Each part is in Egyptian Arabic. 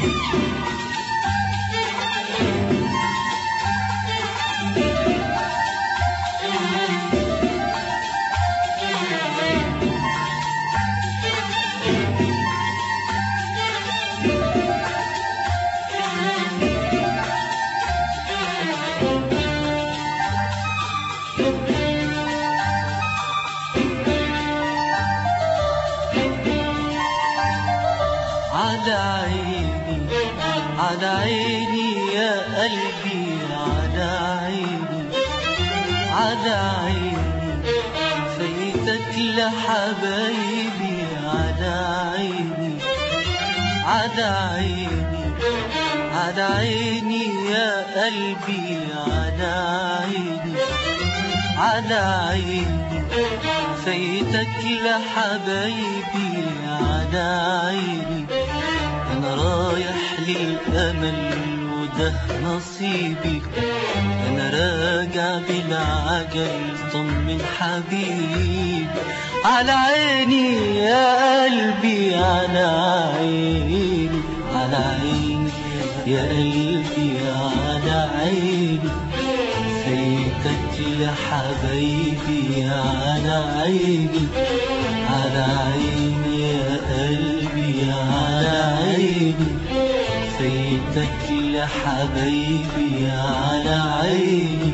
على عيني على عيني يا قلبي على عيني على عيني فايتك لحبايبي على عيني على عيني على عيني يا قلبي على عيني على عيني فايتك لحبايبي على عيني انا رايح للامل وده نصيبي انا راجع بالعجل طمن حبيبي على عيني يا قلبي على عيني على عيني يا قلبي على عيني فايتك يا حبايبي على عيني على عيني يا قلبي على عيني فايتك يا حبايبي على عيني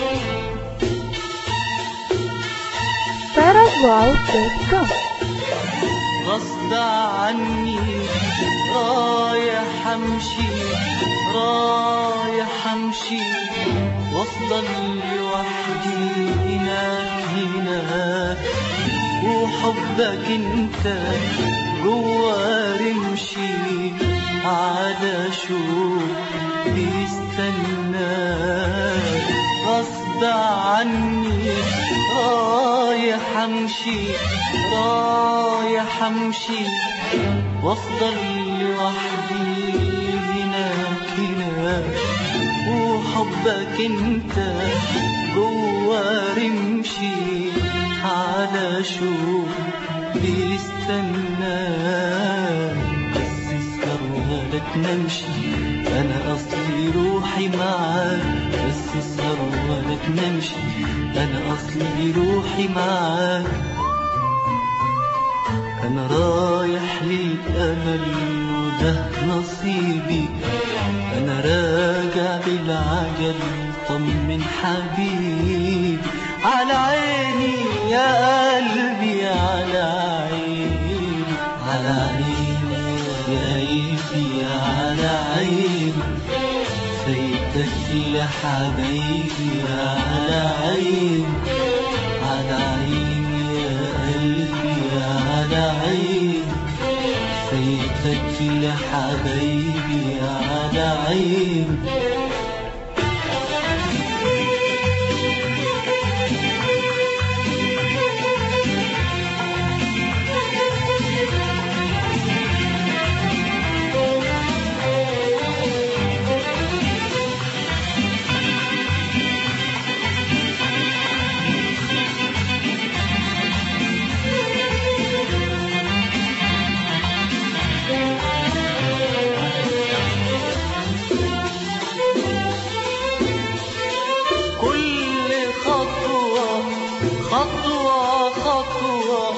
paraglow.com غصب عني رايح امشي رايح امشي وافضل لوحدي هناك هناك وحبك انت جوا رمشي على شوق بيستناك غصب عني رايح امشي رايح امشي وافضل لوحدي هناك هناك وحبك انت جوا رمشي على شوق بيستناك بس اسهر ولا تنامشي انا اصلي روحي معاك بس اسهر ولا تنامشي انا اصلي روحي معاك انا رايح للامل وده نصيبي انا راجع بالعجل طمن حبيبي على عيني يا قلبي على عيني على عيني يا قلبي على عيني فايتك لحبايبي على عيني على عيني يا قلبي على عيني فايتك لحبايبي على عيني كل خطوة خطوة خطوة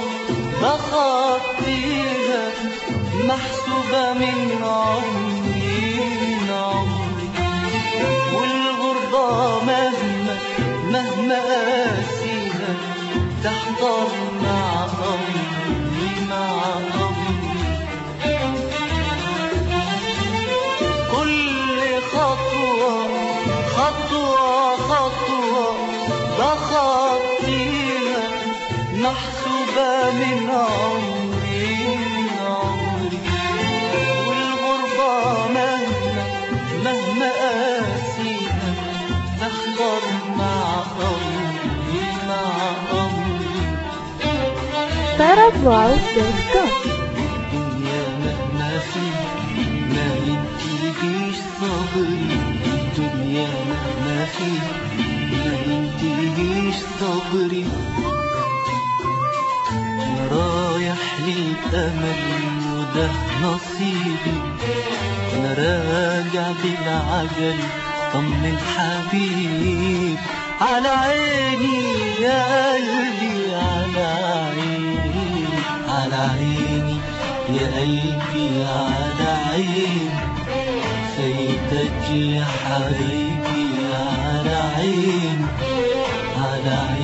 بخطيها محسوبة من عمري من عمري والغربة مهما مهما قاسيها تحضر مع أمري مع أمري كل خطوة خطوة خطوة بخطيها محسوبة من عمري من عمري والغربة مهما مهما قاسيها تحضر مع أمري مع أمري paraglow.com الدنيا مهما في ما ينتهيش صبري الدنيا مهما في ما ينتهيش صبري أنا رايح للأمل وده نصيبي انا راجع بالعجل طمن حبيب على عيني يا قلبي على عيني على عيني يا قلبي على عيني فايتك يا حبيبي على عيني على